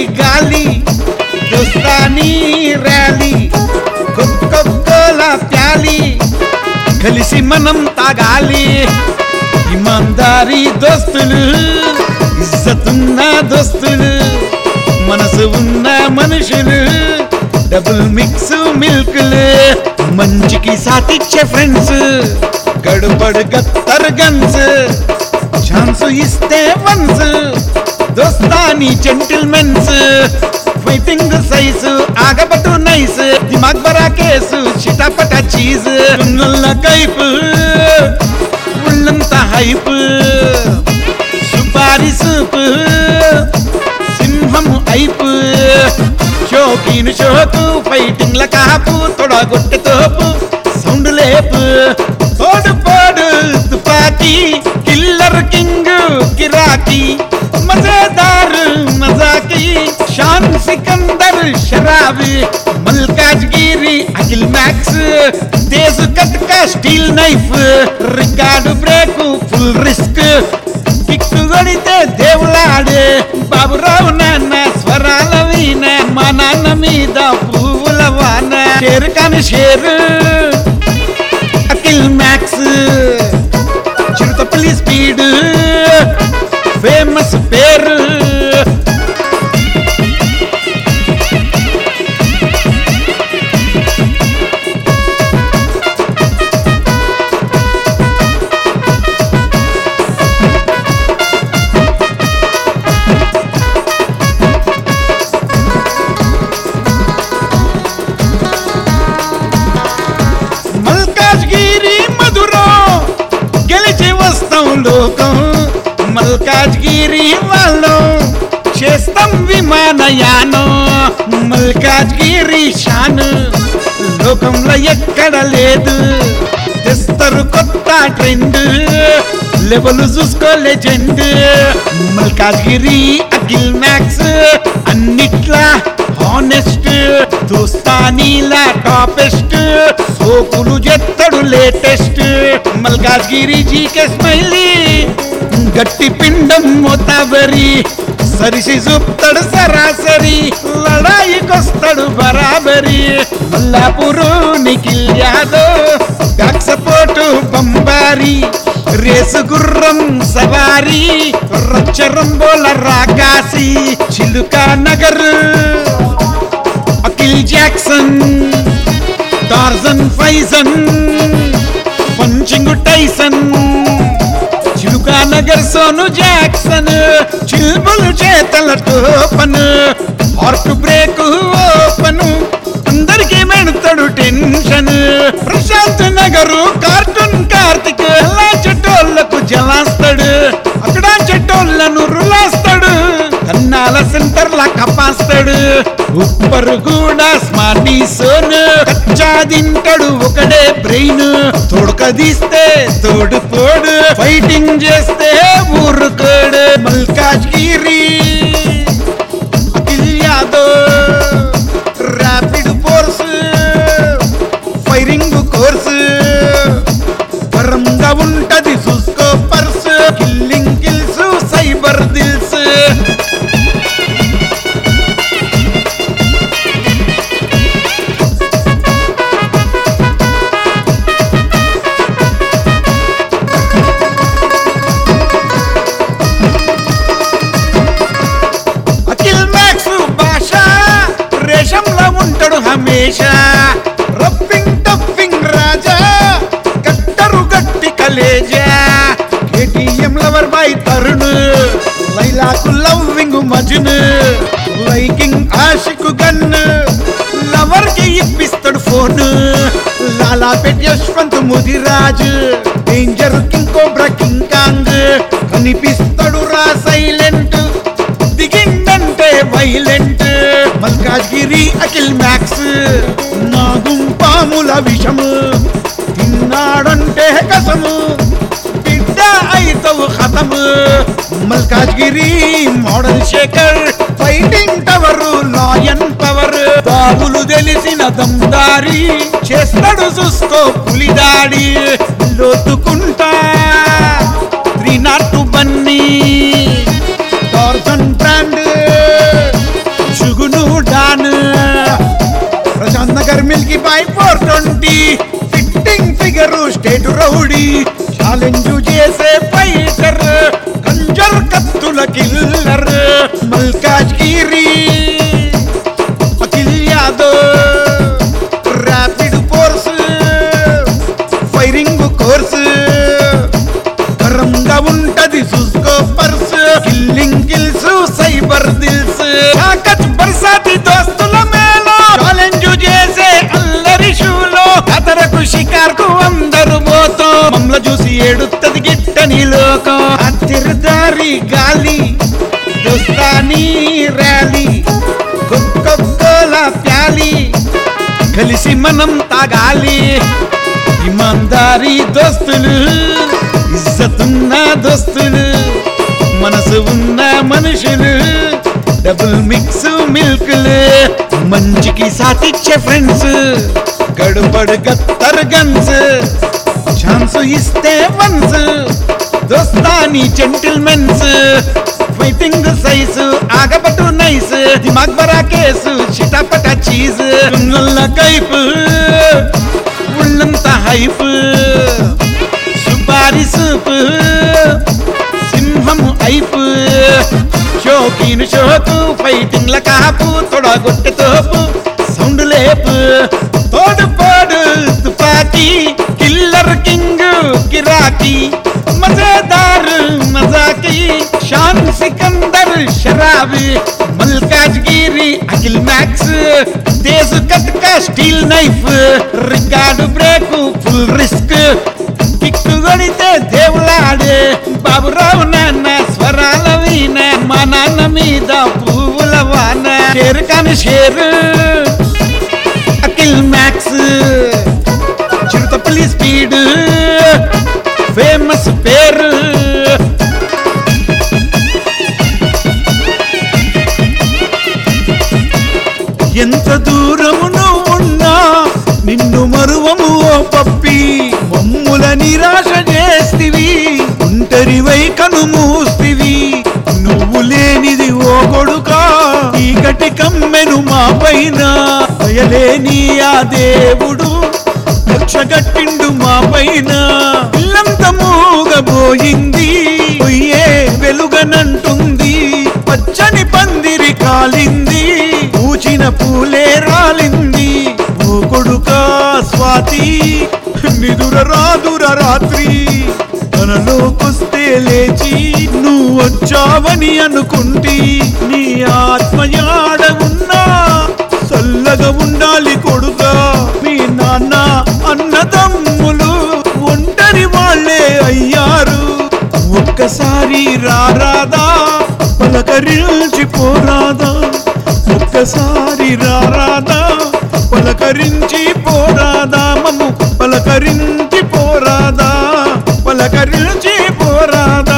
గాలి దోస్తానీ ర్యాలీ కోలా ప్యాలి కలిసి మనం తాగాలి ఇమాందారీ దోస్తులు ఇజ్జతున్న దోస్తులు మనసు ఉన్న మనుషులు డబుల్ మిక్స్ మిల్క్లు మంచికి సాటిచ్చే ఫ్రెండ్స్ గడుబడు గత్తర్ గన్స్ ఛాన్స్ ఇస్తే వన్స్ దోస్తాని జెంటిల్మెన్స్ ఫైటింగ్ సైజు ఆగబట్టు నైస్ దిమాగ్ బరా కేసు చిటపట చీజ్ నల్ల కైపు ఉళ్ళంత హైప్ సుపారి సూపు సింహము ఐపు షోకీను షోకు ఫైటింగ్ల కాపు తొడగొట్టె తోపు సౌండ్ లేపు తోడు పోడు తుపాకీ కిల్లర్ కింగ్ కిరాకీ మజేదార్ మజాకి షాన్ సికందర్ షరాబి మల్కాజ్ గిరి అఖిల్ మ్యాక్స్ తేజు కట్కా steel knife record break full risk kick కొడితే దేవులాడే బాబురావు నాన్న స్వరాల వీణ మా నాన్న మీద పువ్వుల వాన షేరు కాని షేరు Akhil Max Chiruthapalli speed famous పేరు మల్కాజ్గిరి మధురం గెలిచి వస్తాం లోకం మల్కాజ్గిరి వాళ్ళం చేస్తాం విమానయానం మల్కాజ్గిరి షాన్ లోకంలో ఎక్కడ లేదు తెస్తారు కొత్త ట్రెండ్ లెవెల్ చూసుకో లెజెండ్ మల్కాజ్గిరి అఖిల్ మ్యాక్స్ అన్నిట్లా హానెస్ట్ దోస్తానీలా టాపెస్ట్ సోకులు చెత్తడు లేటెస్ట్ మల్కాజ్గిరి జీకే స్మైలీ గట్టి పిండం మోతాబరి సరిసి చూపుతాడు సరాసరి లడాయికొస్తాడు బరాబరి మల్లాపురు నిఖిల్ యాదవ్ బ్యాక్ సపోర్ట్ బంబారి రేసు గుర్రం సవారీ రచ్చరంబోల రాకాసి Chiluka Nagar Akhil Jackson Tarzan Faizan punching Tyson Chiluka Nagar Sonu Jackson చిల్బుల్ చేతల టోపన్ హార్ట్ బ్రేక్ ఓపెన్ అందరికీ మెడతాడు టెన్షన్ ప్రశాంత్ నగరు కార్టూన్ కార్తిక్ ఎలా చెట్టోళ్లకు జలాస్తాడు అక్కడ చెట్టోళ్లను రులాస్తాడు కన్నాల సెంటర్ లా కపాస్తాడు ఉప్పరు కూడా స్మార్టీ సోన్ కచ్చా తింటాడు ఒకడే బ్రెయిన్ తోడుకదీస్తే తోడు పోడు ఫైటింగ్ చేస్తే ఊరుకోడు Malkajgiri Akhil Yadav rapid force firing course పరంగా ఉంటది చూసుకో పర్స్ కిల్లింగ్ కిల్స్ సైబర్ దిల్స్ అఖిల్ మ్యాక్స్ భాష రేషంలో ఉంటాడు హమేషా రఫింగ్ టఫింగ్ రాజా కట్టరు గట్టి కలేజా కేటీఎం లవర్ బాయ్ తరుణ్ లైలాకు లవ్వింగ్ మజున్ లైకింగ్ ఆషిక్ గన్ లవర్ కి ఇప్పిస్తాడు phone Lalapet Yashwanth Mudiraj danger king cobra King Kong కనిపిస్తాడు రా సైలెంట్ దిగిందంటే వైలెంట్ మల్కాజ్గిరి అఖిల్ మ్యాక్స్ నాగుం పాముల విషము తిన్నాడంటే కసము బిడ్డ అయితవు ఖతము Malkajgiri model Sekhar fighting tower lion power Babulu తెలిసిన దమ్దారి చేస్తాడు చూసుకో పులిదాడి లోతుకుంటా three not Bunny Tarzan brand my four twenty fitting figure state rowdy challenge చేసే ఫైటర్ కంజర్ కత్తుల killer Malkajgiri Akhil Yadav rapid force firing course గరంగా ఉంటది చూసుకో పర్స్ కిల్లింగ్ కిల్స్ సైబర్ దిల్స్ తాకత్ బర్సాతి దోస్తుల మేలో ఛాలెంజ్ చేసే అల్లరి షూలో అతరకు షికార్కు అందరు పోతో మమ్మల చూసి ఏడుత్తది గిట్టని లోకం అతిర్దారి గాలి దోస్తాని ర్యాలీ కుక్కొక్కల ప్యాలి కలిసి మనం తాగాలి ఇమాందారి దోస్తులు ఇజ్జతున్న దోస్తులు మనసు ఉన్న మనుషులు డబుల్ మిక్స్ మిల్క్లు మంచికి సాటిచ్చే ఫ్రెండ్స్ గడుబడు గత్తర్ గన్స్ ఛాన్స్ ఇస్తే వన్స్ దోస్తాని జెంటిల్మెన్స్ ఫైటింగ్ సైజు ఆగబట్టు నైస్ దిమాగ్ బరా కేసు చిటపట చీజ్ నల్ల కైపు ఉళ్ళంత హైప్ సుపారి సూపు సింహము ఐపు షోకీను షోకు ఫైటింగ్ ల కాపు తొడగొట్టె తోపు సౌండ్ లేపు తోడు పోడు తుపాకీ కిల్లర్ కింగ్ గిరాకీ మజేదార్ మజాకి షాన్ సికందర్ షరాబీ మల్కాజ్ గిరి అఖిల్ మ్యాక్స్ తేజు కట్క steel knife record break full risk kick కొడితే దేవులాడే బాబురావు నాన్న స్వరాల వీణ మా నాన్న మీద పువ్వుల వాన షేరు కాని షేరు Akhil Max Chiruthapalli speed famous పేరు ఎంత దూరమును ఉన్నా నిన్ను మరువము ఓ పప్పి మమ్ముల నిరాశ చేస్తివి ఒంటరివై కను మూస్తివి నువ్వు లేనిది ఓ కొడుకా ఈకటి కమ్మెను మా పైన దయలేని ఆ దేవుడు కక్షగట్టిండు మా పైన ఇల్లంత మూగబోయింది పొయ్యే వెలుగనంటుంది పచ్చని పందిరి కాలింది పూచిన పూలే రాలింది ఓ కొడుకా స్వాతి నిదుర రాదుర రాత్రి తనలోకొస్తే లేచి నువ్వు వచ్చావని అనుకుంటి నీ ఆత్మయాడ ఉన్నా చల్లగా ఉండాలి కొడుకా మీ నాన్న అన్నదమ్ములు ఒంటరి వాళ్ళే అయ్యారు ఒక్కసారి రారాదా పలకరించి పోరాదా ఒక్కసారి రారాదా పలకరించి పోరాదా మమ్ము పలకరించి పోరాదా పలకరించి పోరాదా